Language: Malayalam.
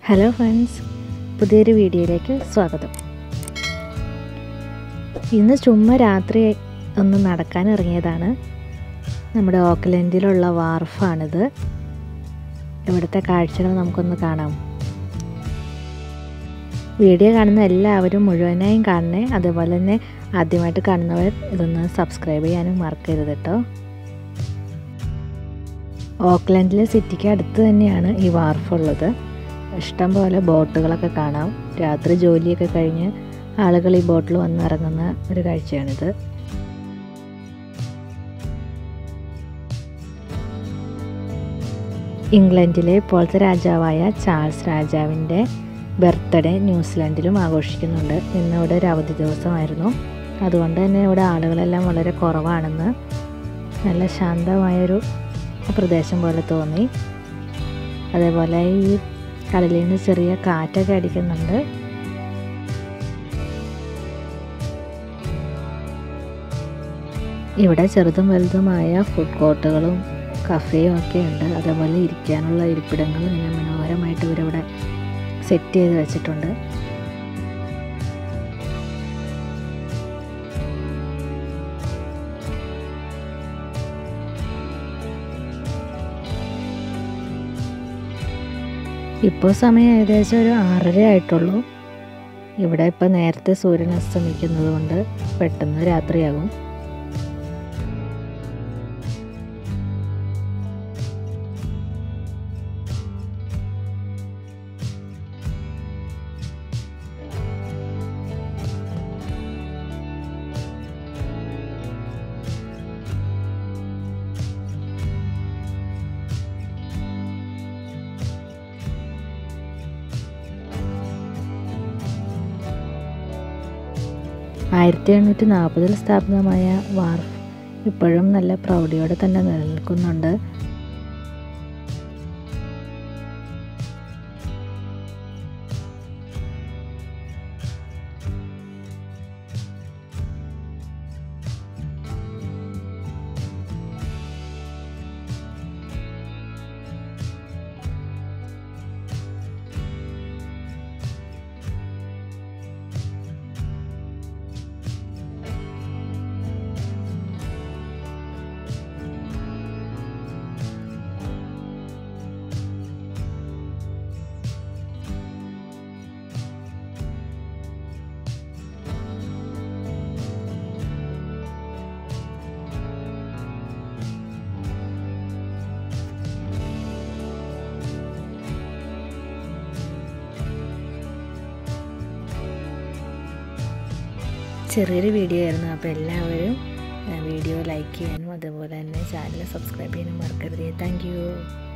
ഹലോ ഫ്രണ്ട്സ് പുതിയൊരു വീഡിയോയിലേക്ക് സ്വാഗതം ഇന്ന് ചുമ്മാ രാത്രി ഒന്ന് നടക്കാൻ ഇറങ്ങിയതാണ് നമ്മുടെ ഓക്ലൻഡിലുള്ള വാർഫാണിത് ഇവിടുത്തെ കാഴ്ചകൾ നമുക്കൊന്ന് കാണാം വീഡിയോ കാണുന്ന എല്ലാവരും മുഴുവനായും കാണണേ അതുപോലെ തന്നെ ആദ്യമായിട്ട് കാണുന്നവർ ഇതൊന്ന് സബ്സ്ക്രൈബ് ചെയ്യാനും മറക്കരുത് കേട്ടോ ഓക്ലൻഡിലെ സിറ്റിക്ക് അടുത്ത് തന്നെയാണ് ഈ വാർഫുള്ളത് ഇഷ്ടം പോലെ ബോട്ടുകളൊക്കെ കാണാം രാത്രി ജോലിയൊക്കെ കഴിഞ്ഞ് ആളുകൾ ഈ ബോട്ടിൽ വന്നിറങ്ങുന്ന ഒരു കാഴ്ചയാണിത് ഇംഗ്ലണ്ടിലെ ഇപ്പോഴത്തെ രാജാവായ ചാൾസ് രാജാവിൻ്റെ ബർത്ത്ഡേ ന്യൂസിലാൻഡിലും ആഘോഷിക്കുന്നുണ്ട് ഇന്ന് ഇവിടെ ഒരു അവധി ദിവസമായിരുന്നു അതുകൊണ്ട് തന്നെ ഇവിടെ ആളുകളെല്ലാം വളരെ കുറവാണെന്ന് നല്ല ശാന്തമായൊരു പ്രദേശം പോലെ തോന്നി അതേപോലെ ഈ കടലിൽ നിന്ന് ചെറിയ കാറ്റൊക്കെ അടിക്കുന്നുണ്ട് ഇവിടെ ചെറുതും വലുതുമായ ഫുഡ് കോർട്ടുകളും കഫേയും ഒക്കെ ഉണ്ട് അതേപോലെ ഇരിക്കാനുള്ള ഇരിപ്പിടങ്ങൾ ഇങ്ങനെ മനോഹരമായിട്ട് ഇവരിവിടെ സെറ്റ് ചെയ്ത് വെച്ചിട്ടുണ്ട് ഇപ്പോൾ സമയം ഏകദേശം ഒരു ആറര ആയിട്ടുള്ളൂ ഇവിടെ ഇപ്പോൾ നേരത്തെ സൂര്യൻ അസ്തമിക്കുന്നത് കൊണ്ട് പെട്ടെന്ന് രാത്രിയാകും ആയിരത്തി എണ്ണൂറ്റി നാൽപ്പതിൽ സ്ഥാപിതമായ വാർഫ് ഇപ്പോഴും നല്ല പ്രൗഢിയോടെ തന്നെ നിലനിൽക്കുന്നുണ്ട് ചെറിയൊരു വീഡിയോ ആയിരുന്നു അപ്പോൾ എല്ലാവരും വീഡിയോ ലൈക്ക് ചെയ്യാനും അതുപോലെ തന്നെ ചാനൽ സബ്സ്ക്രൈബ് ചെയ്യാനും മറക്കരുത് താങ്ക്